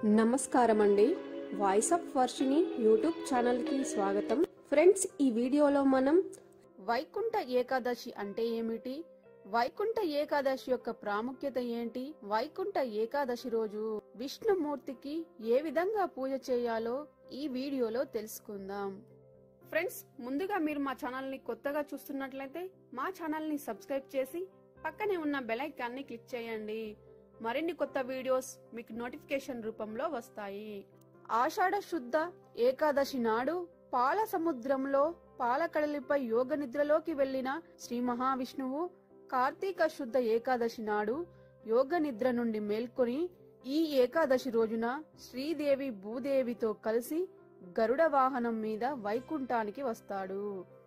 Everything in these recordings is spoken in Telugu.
నమస్కారం అండి voice of Varshini YouTube channel కి స్వాగతం ఫ్రెండ్స్ ఈ వీడియోలో మనం వైకుంఠ ఏకాదశి అంటే ఏమిటి వైకుంఠ ఏకాదశి యొక్క ప్రాముఖ్యత ఏంటి వైకుంఠ ఏకాదశి రోజు విష్ణుమూర్తికి ఏ విధంగా పూజ చేయాలో ఈ వీడియోలో తెలుసుకుందాం ఫ్రెండ్స్ ముందుగా మీరు మా ఛానల్ ని కొత్తగా చూస్తున్నట్లయితే మా ఛానల్ ని సబ్స్క్రైబ్ చేసి పక్కనే ఉన్న బెల్ ఐకాన్ ని క్లిక్ చేయండి మరిన్ని కొత్త వీడియోస్ మీకు నోటిఫికేషన్ రూపంలో వస్తాయి ఆషాఢ శుద్ధ ఏకాదశి నాడు పాల సముద్రంలో పాలకడలిపై యోగ నిద్రలోకి వెళ్లిన శ్రీ మహావిష్ణువు కార్తీక శుద్ధ ఏకాదశి నాడు యోగ నిద్ర నుండి మేల్కొని ఈ ఏకాదశి రోజున శ్రీదేవి భూదేవితో కలిసి గరుడ వాహనం మీద వైకుంఠానికి వస్తాడు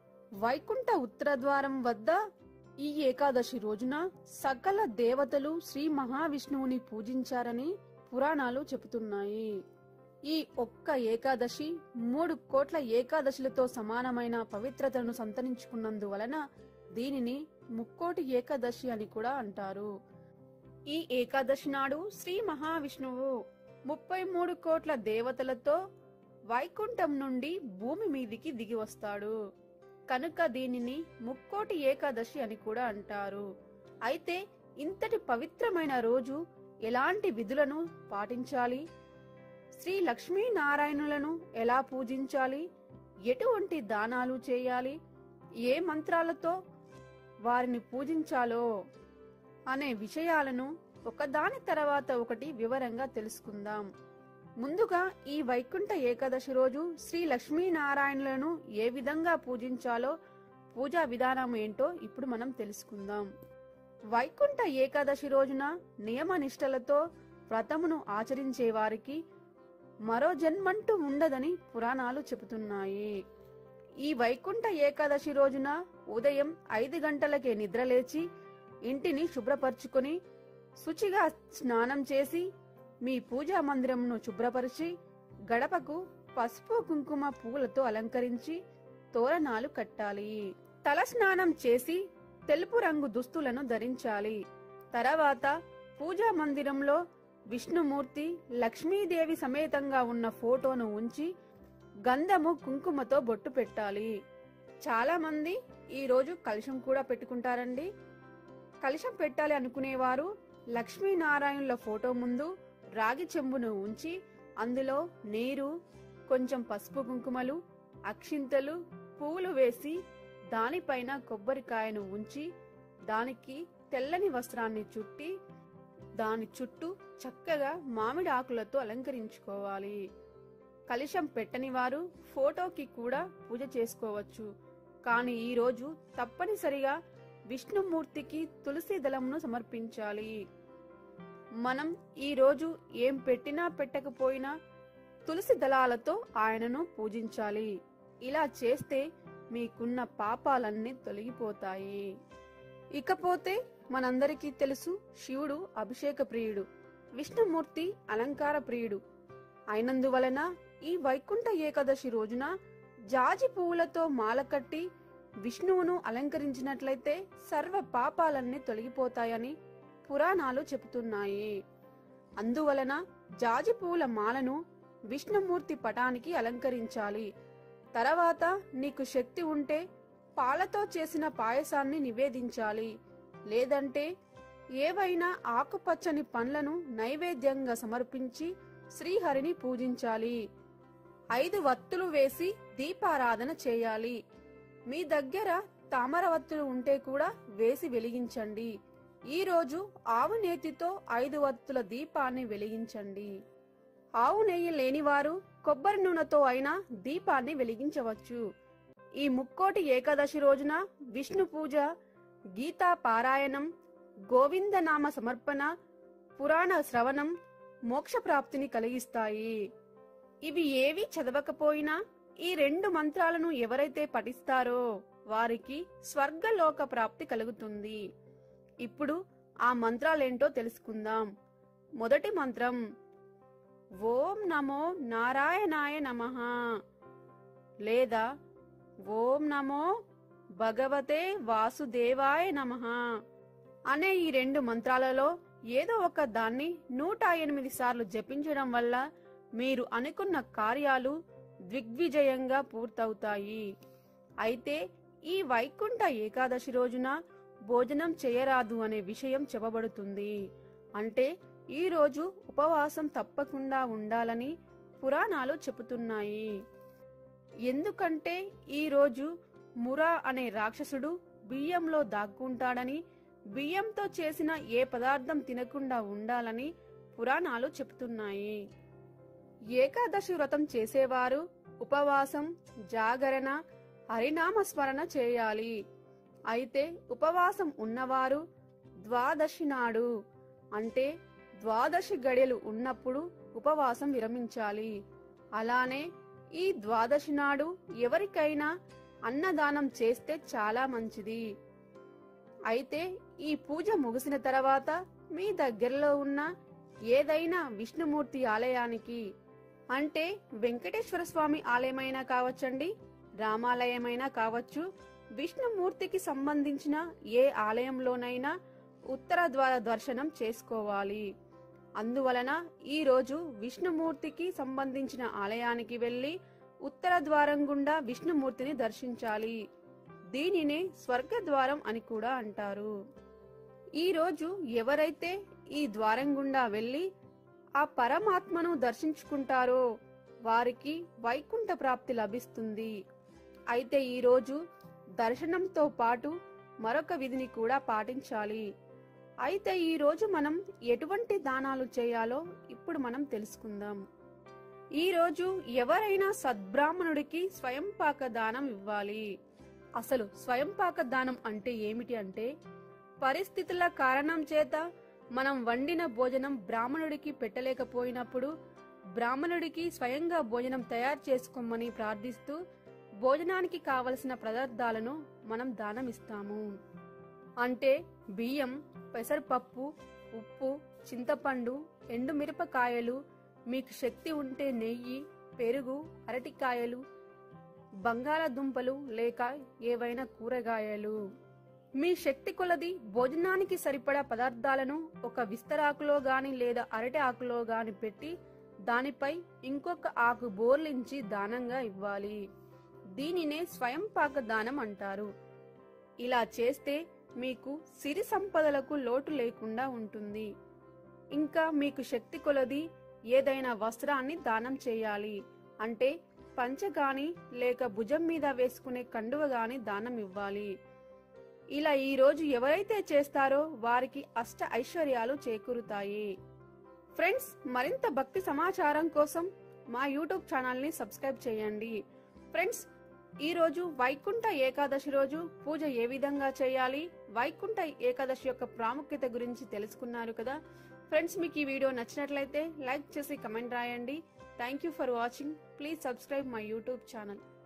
వైకుంఠ ఉత్తర ద్వారం వద్ద ఈ ఏకాదశి రోజున సకల దేవతలు శ్రీ మహావిష్ణువుని పూజించారని పురాణాలు చెబుతున్నాయి ఈ ఒక్క ఏకాదశి మూడు కోట్ల ఏకాదశులతో సమానమైన పవిత్రతను సంతరించుకున్నందువలన దీనిని ముక్కోటి ఏకాదశి అని కూడా అంటారు ఈ ఏకాదశి నాడు శ్రీ మహావిష్ణువు ముప్పై మూడు కోట్ల దేవతలతో వైకుంఠం నుండి భూమి మీదికి దిగి వస్తాడు కనుక దీనిని ముక్కోటి ఏకాదశి అని కూడా అంటారు అయితే ఇంతటి పవిత్రమైన రోజు ఎలాంటి విధులను పాటించాలి శ్రీ లక్ష్మీనారాయణులను ఎలా పూజించాలి ఎటువంటి దానాలు చేయాలి ఏ మంత్రాలతో వారిని పూజించాలో అనే విషయాలను ఒకదాని తర్వాత ఒకటి వివరంగా తెలుసుకుందాం ముందుగా ఈ వైకుంఠ ఏకాదశి రోజు శ్రీ లక్ష్మీనారాయణులను ఏ విధంగా పూజించాలో పూజా విధానం ఏంటో ఇప్పుడు మనం తెలుసుకుందాం వైకుంఠ ఏకాదశి రోజున నియమ నిష్టలతో వ్రతమును ఆచరించే వారికి మరో జన్మంటూ ఉండదని పురాణాలు చెబుతున్నాయి ఈ వైకుంఠ ఏకాదశి రోజున ఉదయం ఐదు గంటలకే నిద్రలేచి ఇంటిని శుభ్రపరచుకొని శుచిగా స్నానం చేసి మీ పూజా మందిరంను శుభ్రపరిచి గడపకు పసుపు కుంకుమ పూలతో అలంకరించి తోరణాలు కట్టాలి తల స్నానం చేసి తెలుపు రంగు దుస్తులను ధరించాలి తర్వాత పూజా మందిరంలో విష్ణుమూర్తి లక్ష్మీదేవి సమేతంగా ఉన్న ఫోటోను ఉంచి గంధము కుంకుమతో బొట్టు పెట్టాలి చాలా మంది ఈ రోజు కలశం కూడా పెట్టుకుంటారండి కలశం పెట్టాలి అనుకునేవారు లక్ష్మీనారాయణుల ఫోటో ముందు రాగి చెంబును ఉంచి అందులో నీరు కొంచెం పసుపు కుంకుమలు అక్షింతలు పువ్వులు వేసి దానిపైన కొబ్బరికాయను ఉంచి దానికి తెల్లని వస్త్రాన్ని చుట్టి దాని చుట్టూ చక్కగా మామిడి ఆకులతో అలంకరించుకోవాలి కలశం పెట్టని వారు ఫోటోకి కూడా పూజ చేసుకోవచ్చు కానీ ఈ రోజు తప్పనిసరిగా విష్ణుమూర్తికి తులసి దళమును సమర్పించాలి మనం ఈ రోజు ఏం పెట్టినా పెట్టకపోయినా తులసి దళాలతో ఆయనను పూజించాలి ఇలా చేస్తే మీకున్న పాపాలన్నీ తొలగిపోతాయి ఇకపోతే మనందరికీ తెలుసు శివుడు అభిషేక ప్రియుడు విష్ణుమూర్తి అలంకార ప్రియుడు అయినందువలన ఈ వైకుంఠ ఏకాదశి రోజున జాజి పువ్వులతో మాల కట్టి విష్ణువును అలంకరించినట్లయితే సర్వ పాపాలన్నీ తొలగిపోతాయని పురాణాలు చెబుతున్నాయి అందువలన జాజి పువ్వుల మాలను విష్ణుమూర్తి పటానికి అలంకరించాలి తర్వాత నీకు శక్తి ఉంటే పాలతో చేసిన పాయసాన్ని నివేదించాలి లేదంటే ఏవైనా ఆకుపచ్చని పండ్లను నైవేద్యంగా సమర్పించి శ్రీహరిని పూజించాలి ఐదు వత్తులు వేసి దీపారాధన చేయాలి మీ దగ్గర తామర వత్తులు ఉంటే కూడా వేసి వెలిగించండి ఈ రోజు ఆవు నేతితో ఐదు వత్తుల దీపాన్ని వెలిగించండి ఆవు నెయ్యి లేనివారు కొబ్బరి నూనెతో అయినా దీపాన్ని వెలిగించవచ్చు ఈ ముక్కోటి ఏకాదశి రోజున విష్ణు పూజ గీతా పారాయణం గోవిందనామ సమర్పణ పురాణ శ్రవణం మోక్ష ప్రాప్తిని కలిగిస్తాయి ఇవి ఏవి చదవకపోయినా ఈ రెండు మంత్రాలను ఎవరైతే పఠిస్తారో వారికి స్వర్గలోక ప్రాప్తి కలుగుతుంది ఇప్పుడు ఆ మంత్రాలేంటో తెలుసుకుందాం మొదటి మంత్రం ఓం నమో నారాయణాయ నమః లేదా ఓం నమో భగవతే వాసుదేవాయ నమః అనే ఈ రెండు మంత్రాలలో ఏదో ఒక దాన్ని నూట ఎనిమిది సార్లు జపించడం వల్ల మీరు అనుకున్న కార్యాలు దిగ్విజయంగా పూర్తవుతాయి అయితే ఈ వైకుంఠ ఏకాదశి రోజున భోజనం చేయరాదు అనే విషయం చెప్పబడుతుంది అంటే ఈ రోజు ఉపవాసం తప్పకుండా ఉండాలని పురాణాలు చెబుతున్నాయి ఎందుకంటే ఈ రోజు మురా అనే రాక్షసుడు బియ్యంలో దాక్కుంటాడని బియ్యంతో చేసిన ఏ పదార్థం తినకుండా ఉండాలని పురాణాలు చెబుతున్నాయి ఏకాదశి వ్రతం చేసేవారు ఉపవాసం జాగరణ హరినామ స్మరణ చేయాలి అయితే ఉపవాసం ఉన్నవారు ద్వాదశి నాడు అంటే ద్వాదశి గడియలు ఉన్నప్పుడు ఉపవాసం విరమించాలి అలానే ఈ ద్వాదశి నాడు ఎవరికైనా అన్నదానం చేస్తే చాలా మంచిది అయితే ఈ పూజ ముగిసిన తర్వాత మీ దగ్గరలో ఉన్న ఏదైనా విష్ణుమూర్తి ఆలయానికి అంటే వెంకటేశ్వర స్వామి ఆలయమైనా కావచ్చండి రామాలయమైనా కావచ్చు విష్ణుమూర్తికి సంబంధించిన ఏ ఆలయంలోనైనా ఉత్తర ద్వార దర్శనం చేసుకోవాలి అందువలన ఈ రోజు విష్ణుమూర్తికి సంబంధించిన ఆలయానికి వెళ్లి ఉత్తర ద్వారం గుండా విష్ణుమూర్తిని దర్శించాలి దీనినే స్వర్గద్వారం అని కూడా అంటారు ఈ రోజు ఎవరైతే ఈ ద్వారం గుండా వెళ్లి ఆ పరమాత్మను దర్శించుకుంటారో వారికి వైకుంఠ ప్రాప్తి లభిస్తుంది అయితే ఈ రోజు దర్శనంతో పాటు మరొక విధిని కూడా పాటించాలి అయితే ఈ రోజు మనం ఎటువంటి దానాలు చేయాలో ఇప్పుడు మనం తెలుసుకుందాం ఈ రోజు ఎవరైనా సద్బ్రాహ్మణుడికి స్వయంపాక దానం ఇవ్వాలి అసలు స్వయంపాక దానం అంటే ఏమిటి అంటే పరిస్థితుల కారణం చేత మనం వండిన భోజనం బ్రాహ్మణుడికి పెట్టలేకపోయినప్పుడు బ్రాహ్మణుడికి స్వయంగా భోజనం తయారు చేసుకోమని ప్రార్థిస్తూ భోజనానికి కావలసిన పదార్థాలను మనం దానం ఇస్తాము అంటే బియ్యం పెసరపప్పు ఉప్పు చింతపండు ఎండుమిరపకాయలు మీకు శక్తి ఉంటే నెయ్యి పెరుగు అరటికాయలు బంగాళదుంపలు లేక ఏవైనా కూరగాయలు మీ శక్తి కొలది భోజనానికి సరిపడా పదార్థాలను ఒక విస్తరాకులో గాని లేదా అరటి ఆకులో గాని పెట్టి దానిపై ఇంకొక ఆకు బోర్లించి దానంగా ఇవ్వాలి దీనినే స్వయం పాక దానం అంటారు ఇలా చేస్తే మీకు సిరి సంపదలకు లోటు లేకుండా ఉంటుంది ఇంకా మీకు శక్తి కొలది ఏదైనా వస్త్రాన్ని దానం చేయాలి అంటే పంచ గాని లేక భుజం మీద వేసుకునే కండువ గాని దానం ఇవ్వాలి ఇలా ఈ రోజు ఎవరైతే చేస్తారో వారికి అష్ట ఐశ్వర్యాలు చేకూరుతాయి ఫ్రెండ్స్ మరింత భక్తి సమాచారం కోసం మా యూట్యూబ్ ఛానల్ ని సబ్స్క్రైబ్ చేయండి ఫ్రెండ్స్ ఈ రోజు వైకుంఠ ఏకాదశి రోజు పూజ ఏ విధంగా చేయాలి వైకుంఠ ఏకాదశి యొక్క ప్రాముఖ్యత గురించి తెలుసుకున్నారు కదా ఫ్రెండ్స్ మీకు ఈ వీడియో నచ్చినట్లయితే లైక్ చేసి కమెంట్ రాయండి thank you for watching please subscribe my YouTube channel